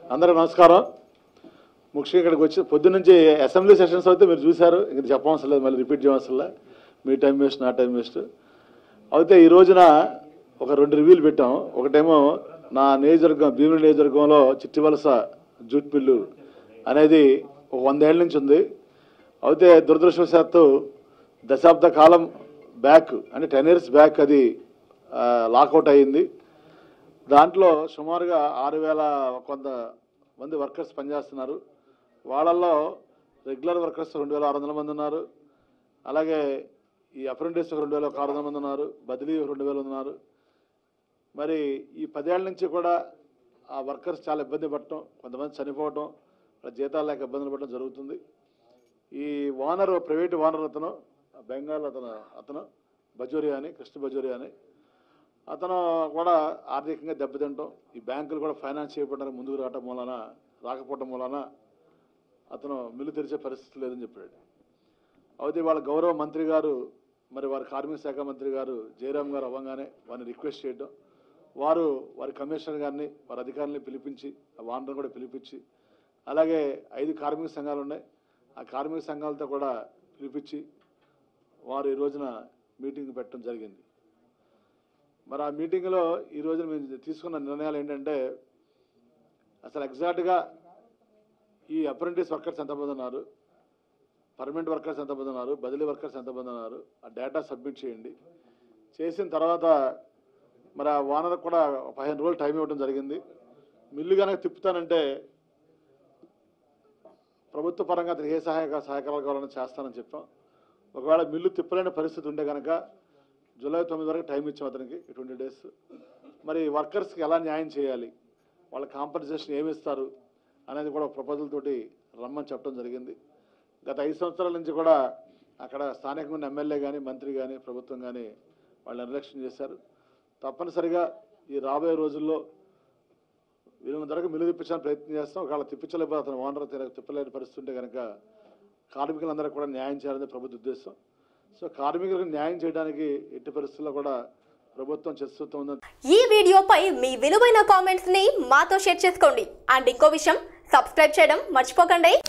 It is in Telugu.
అందరూ నమస్కారం ముఖ్యంగా ఇక్కడికి వచ్చి పొద్దున్న నుంచి అసెంబ్లీ సెషన్స్ అయితే మీరు చూశారు ఇంక చెప్పవసరం లేదు మళ్ళీ రిపీట్ చేయవసరం లేదు మీ టైం వేస్ట్ నా టైం వేస్ట్ అయితే ఈ రోజున ఒక రెండు రివ్యూలు పెట్టాం ఒకటేమో నా నియోజకవర్గం భీముల నియోజకవర్గంలో చిట్టివలస జూట్ మిల్లు అనేది ఒక వందేళ్ల నుంచి ఉంది అయితే దురదృష్టవశాత్తు దశాబ్ద కాలం బ్యాక్ అంటే టెన్ ఇయర్స్ బ్యాక్ అది లాకౌట్ అయ్యింది దాంట్లో సుమారుగా ఆరు వేల కొంత మంది వర్కర్స్ పనిచేస్తున్నారు వాళ్ళల్లో రెగ్యులర్ వర్కర్స్ రెండు వేల ఆరు వందల మంది ఉన్నారు అలాగే ఈ అప్రెంటిస్ రెండు వేల ఒక ఆరు వందల మంది ఉన్నారు బదిలీ రెండు వేలు ఉన్నారు మరి ఈ పదేళ్ల నుంచి కూడా ఆ వర్కర్స్ చాలా ఇబ్బంది పడటం కొంతమంది చనిపోవటం వాళ్ళ జీతాలు లేక ఇబ్బందులు పడటం జరుగుతుంది ఈ ఓనర్ ప్రైవేట్ ఓనర్ అతను బెంగాల్ అతను అతను బజోరియా అని కృష్ణ బజోరియా అని అతను కూడా ఆర్థికంగా దెబ్బతింటాం ఈ బ్యాంకులు కూడా ఫైనాన్స్ చేయబడడానికి ముందుకు రావటం మూలన రాకపోవటం మూలన అతను మిల్లు తెరిచే పరిస్థితి లేదని చెప్పాడు అయితే వాళ్ళ గౌరవ మంత్రి గారు మరి వారి కార్మిక శాఖ మంత్రి గారు జయరాం గారు అవ్వగానే వారిని రిక్వెస్ట్ చేయడం వారు వారి కమిషనర్ గారిని వారి అధికారులని పిలిపించి ఆ వానర్ని కూడా పిలిపించి అలాగే ఐదు కార్మిక సంఘాలు ఉన్నాయి ఆ కార్మిక సంఘాలతో కూడా పిలిపించి వారు ఈ రోజున మీటింగ్ పెట్టడం జరిగింది మరి ఆ మీటింగ్లో ఈ రోజున మేము తీసుకున్న నిర్ణయాలు ఏంటంటే అసలు ఎగ్జాక్ట్గా ఈ అప్రెంటిస్ వర్కర్స్ ఎంతమంది ఉన్నారు పర్మనెంట్ వర్కర్స్ ఎంతమంది ఉన్నారు బదిలీ వర్కర్స్ ఎంతమంది ఉన్నారు ఆ డేటా సబ్మిట్ చేయండి చేసిన తర్వాత మరి ఆ ఓనర్కి కూడా ఒక పదిహేను రోజులు టైం ఇవ్వడం జరిగింది మిల్లు కనుక తిప్పుతానంటే ప్రభుత్వ పరంగా అతనికి ఏ సహాయక సహకారాలు కావాలని చేస్తానని చెప్పాం ఒకవేళ మిల్లు తిప్పలేని పరిస్థితి ఉంటే కనుక జూలై తొమ్మిది వరకు టైం ఇచ్చాం అతనికి ట్వంటీ డేస్ మరి వర్కర్స్కి ఎలా న్యాయం చేయాలి వాళ్ళ కాంపన్సేషన్ ఏమి ఇస్తారు అనేది కూడా ప్రపోజల్ తోటి రమ్మని చెప్పడం జరిగింది గత ఐదు సంవత్సరాల నుంచి కూడా అక్కడ స్థానికంగా ఉన్న ఎమ్మెల్యే కానీ మంత్రి కానీ ప్రభుత్వం కానీ వాళ్ళు నిర్లక్ష్యం చేశారు తప్పనిసరిగా ఈ రాబోయే రోజుల్లో వీళ్ళని ధరకు మిల్లు తిప్పించడానికి ప్రయత్నం చేస్తాం ఒకవేళ తిప్పించలేకపోతే అతను ఓనర్ తిన- తిప్పలేని పరిస్థితి ఉంటే కనుక కార్మికులందరూ కూడా న్యాయం చేయాలని ప్రభుత్వ ఉద్దేశం సో కార్మికులకు న్యాయం చేయడానికి ఎట్టి పరిస్థితుల్లో కూడా ప్రభుత్వం చర్చిస్తూ ఉందని ఈ వీడియోపై మీ విలువైన కామెంట్స్ ని మాతో షేర్ చేసుకోండి అండ్ ఇంకో విషయం సబ్స్క్రైబ్ చేయడం మర్చిపోకండి